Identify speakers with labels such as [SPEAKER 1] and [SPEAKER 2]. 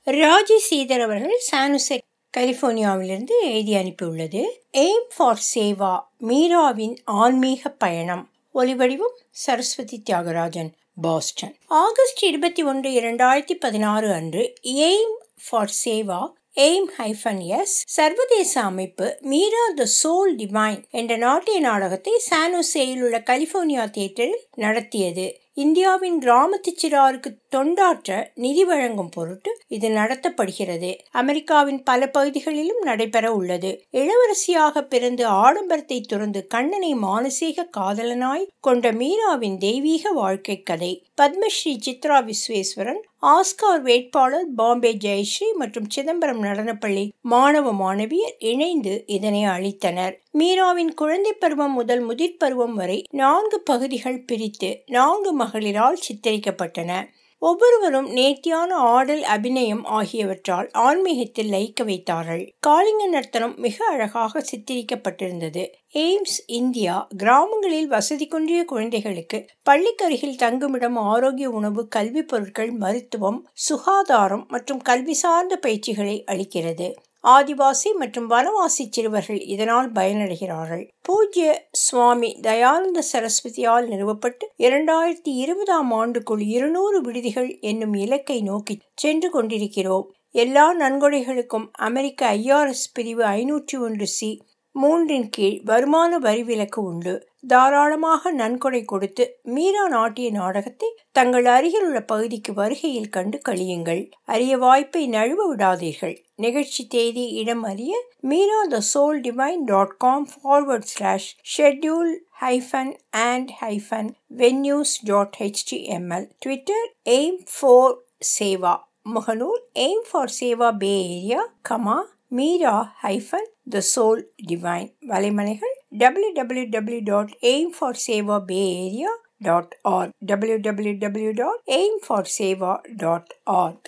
[SPEAKER 1] ராஜி சீதர் அவர்கள் சானுசே கலிபோர்னியாவிலிருந்து எழுதி அனுப்பியுள்ளது எய்ம் ஃபார் சேவா மீராவின் ஆன்மீக பயணம் ஒலிவடிவம் சரஸ்வதி தியாகராஜன் பாஸ்டன் ஆகஸ்ட் இருபத்தி ஒன்று இரண்டாயிரத்தி பதினாறு அன்று aim for Seva aim hyphen S சர்வதேச அமைப்பு மீரா த சோல் டிவைன் என்ற நாட்டிய நாடகத்தை சானோசேயில் உள்ள கலிபோர்னியா தியேட்டரில் நடத்தியது இந்தியாவின் கிராமத்து சிறாருக்கு தொண்டாற்ற நிதி வழங்கும் பொருட்டு இது நடத்தப்படுகிறது அமெரிக்காவின் பல பகுதிகளிலும் நடைபெற உள்ளது இளவரசியாக பிறந்து ஆடம்பரத்தை துறந்து கண்ணனை மானசீக காதலனாய் கொண்ட மீராவின் தெய்வீக வாழ்க்கை கதை பத்மஸ்ரீ சித்ரா விஸ்வேஸ்வரன் ஆஸ்கார் வேட்பாளர் பாம்பே ஜெயஸ்ரீ மற்றும் சிதம்பரம் நடனப்பள்ளி மாணவ மாணவியர் இணைந்து இதனை அளித்தனர் மீராவின் குழந்தை பருவம் முதல் முதிர் பருவம் வரை நான்கு பகுதிகள் பிரித்து நான்கு மகளிரால் சித்தரிக்கப்பட்டன ஒவ்வொருவரும் நேர்த்தியான ஆடல் அபிநயம் ஆகியவற்றால் ஆன்மீகத்தில் லயிக்க வைத்தார்கள் காளிங்க நர்த்தனம் மிக அழகாக சித்தரிக்கப்பட்டிருந்தது எய்ம்ஸ் இந்தியா கிராமங்களில் வசதி குன்றிய குழந்தைகளுக்கு பள்ளிக்கருகில் தங்குமிடம் ஆரோக்கிய உணவு கல்வி பொருட்கள் மருத்துவம் சுகாதாரம் மற்றும் கல்வி சார்ந்த பயிற்சிகளை அளிக்கிறது ஆதிவாசி மற்றும் வனவாசி சிறுவர்கள் இதனால் பயனடைகிறார்கள் பூஜ்ய சுவாமி தயானந்த சரஸ்வதியால் நிறுவப்பட்டு இரண்டாயிரத்தி இருபதாம் ஆண்டுக்குள் இருநூறு விடுதிகள் என்னும் இலக்கை நோக்கி சென்று கொண்டிருக்கிறோம் எல்லா நன்கொடைகளுக்கும் அமெரிக்க ஐஆர்எஸ் பிரிவு ஐநூற்றி ஒன்று சி மூன்றின் கீழ் வருமான வரி விலக்கு உண்டு தாராளமாக நன்கொடை கொடுத்து மீரா நாட்டிய நாடகத்தை தங்கள் அருகில் உள்ள பகுதிக்கு வருகையில் கண்டு கழியுங்கள் அரிய வாய்ப்பை நழுவ விடாதீர்கள் நிகழ்ச்சி தேதி இடம் அறிய Meera the soul divine dot com forward slash schedule hyphen and hyphen venues dot HTML twitter aim for Seva முகநூல் aim for Seva bay area comma Meera hyphen the soul divine வலைமலைகள் W W W dot aim for Seva bay area dot org W W W dot aim for Seva dot arc